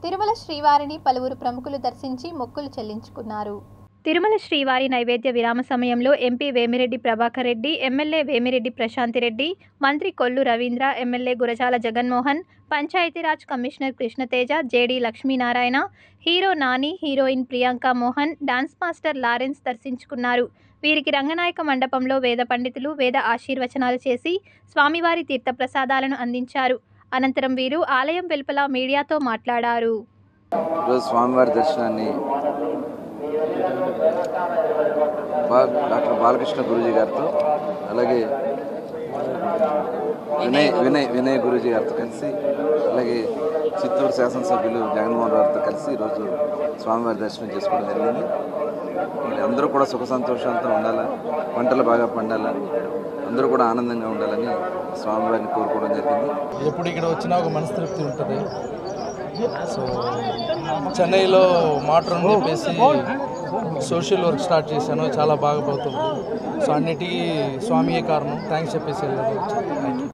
తిరుమల శ్రీవారిని పలువురు ప్రముఖులు దర్శించి మొక్కులు చెల్లించుకున్నారు తిరుమల శ్రీవారి నైవేద్య విరామ సమయంలో ఎంపీ వేమిరెడ్డి ప్రభాకర్ రెడ్డి ఎమ్మెల్యే వేమిరెడ్డి ప్రశాంతిరెడ్డి మంత్రి Kollu Ravindra MLA Gurajala Jaganmohan Panchayati Raj commissioner Krishna Teja JD Lakshminarayana hero Nani heroine Priyanka Mohan dance master Lawrence దర్శించుకున్నారు వీరికి రంగనాయక మండపంలో వేద పండితులు వేద ఆశీర్వచనాలు చేసి స్వామివారి తీర్థప్రసాదాలను అందించారు అనంతరం వీరు ఆలయం వెలుపల మీడియాతో మాట్లాడారు ఈరోజు స్వామివారి దర్శనాన్ని బా- డాక్టర్ బాలకృష్ణ గురూజీ గారితో అలాగే వినయ్ వినయ్ వినయ్ గురూజీ గారితో కలిసి అలాగే చిత్తూరు శాసనసభ్యులు జగన్మోహన్ గారితో కలిసి ఈరోజు స్వామివారి దర్శనం చేసుకోవడం జరిగింది మరి అందరూ కూడా సుఖ సంతోషాలతో ఉండాలా పంటలు బాగా పండాలా అందరూ కూడా ఆనందంగా ఉండాలని స్వామివారిని కోరుకోవడం జరిగింది ఎప్పుడు ఇక్కడ వచ్చినా ఒక మనస్తృప్తి ఉంటుంది సో చెన్నైలో మాటర్ అని చెప్పేసి సోషల్ వర్క్ స్టార్ట్ చేశాను చాలా బాగా పోతుంది సో అన్నిటికీ స్వామియే కారణం థ్యాంక్స్ చెప్పేసి వెళ్ళాను థ్యాంక్ యూ